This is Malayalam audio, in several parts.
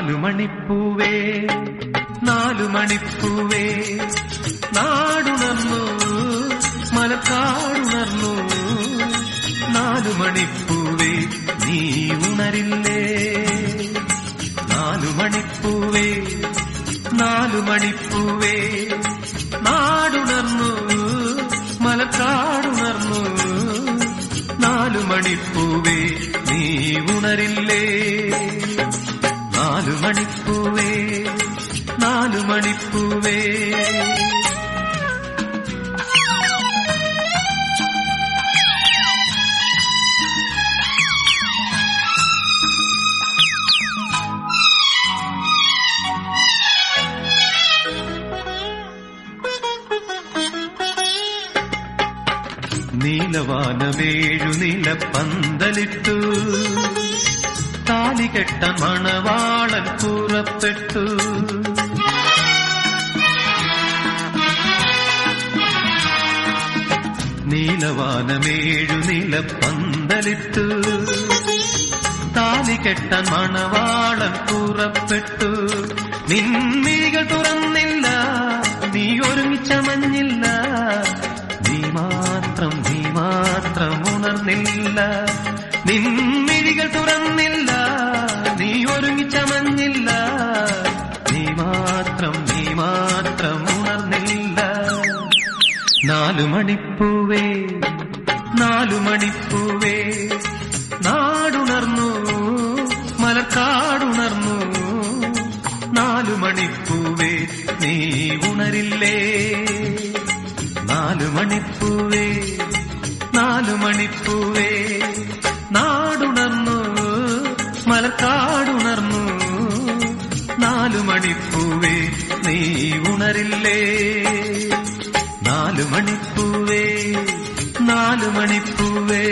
നാലു മണിപ്പൂവേ നാലു മണിപ്പൂവേ നാടുണർന്നു മലക്കാടുണർന്നു നാലു മണിപ്പൂവേ നീ ഉണരില്ലേ നാലു മണിപ്പൂവേ നാലു മണിപ്പൂവേ നാടുണർന്നു മലക്കാടുണർന്നു നാലു മണിപ്പൂവേ നീ ഉണരില്ലേ നാലു മണിപ്പൂവേ നാലു മണിപ്പൂവേ നീലവാനമേഴു നില പന്തലിട്ടു താലികെട്ട മണവാളൻ പുറപ്പെട്ടു നീലവാനമേഴു നില പന്തലിട്ടു താലികെട്ട മണവാളൻ പുറപ്പെട്ടു നിൻമിഴികൾ തുറന്നില്ല നീ ഒരുമിച്ചമഞ്ഞില്ല നീ മാത്രം നീ മാത്രം ഉണർന്നില്ല നിൻമിഴികൾ തുറന്നില്ല നീ ഒരുമിച്ചമഞ്ഞില്ല നീ മാത്രം നീ മാത്രം ഉണർന്നില്ല നാലു മണിപ്പൂവേ നാലു മണിപ്പൂവേ നാടുണർന്നു മലക്കാടുണർന്നു നാലു മണിപ്പൂവേ നീ ഉണരില്ലേ നാലു മണിപ്പൂവേ നാലു മണിപ്പൂവേ നാടുണർന്നു മലക്കാടുണർന്നു നാലു മണിപ്പൂവേ നീ ഉണരില്ലേ നാലു മണിപ്പൂവേ നാലു മണിപ്പൂവേ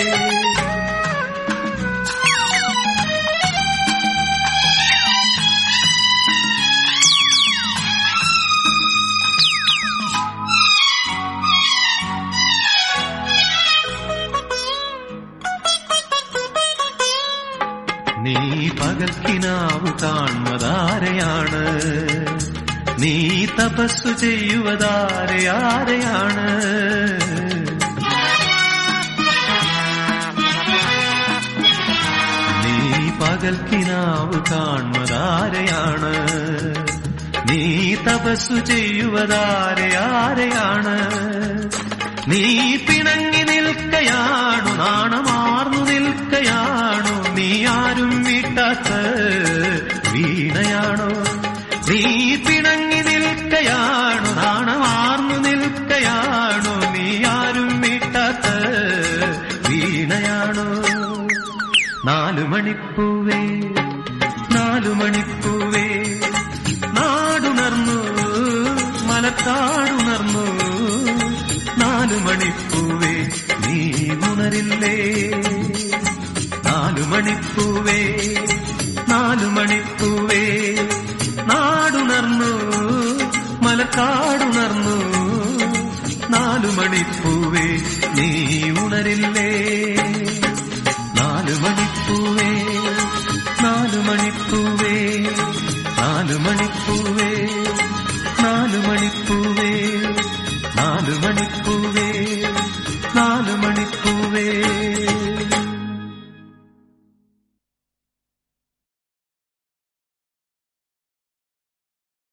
നീ പകൽക്കിനാവ് കാണുന്നതാരെയാണ് നീ തപസ്സു ചെയ്യുവതാരെ ആരെയാണ് നീ പകൽക്കിനാവ് കാണുന്നതാരെയാണ് നീ തപസ്സു ചെയ്യുവതാരെ ആരെയാണ് നീ പിണങ്ങി നിൽക്കയാണു നാണമാർന്നു നിൽക്കയാണു നീ ആരും വീട്ടാത്ത വീണയാണോ നീ പിണങ്ങി നിൽക്കയാണു നാണമാർന്നു നിൽക്കയാണു നീ ആരും വീട്ടാത്ത വീണയാണോ നാലു മണിപ്പൂവേ നാലു മണിപ്പൂവേ നാടുണർന്നു മലക്കാടുണർന്നു നാലു മണിപ്പൂവേ നീ ഉണരില്ലേ നാലു മണിപ്പൂവേ നാലു മണിപ്പൂവേ നാടുണർന്നു മലക്കാടുണർന്നു നാലു മണിപ്പൂവേ നീ ഉണരില്ലേ നാലു മണിപ്പൂവേ നാലു മണിപ്പൂവേ നാലു മണിപ്പൂവേ നാലു മണിപ്പൂവേ നാലു മണിപ്പൂവേ നാലു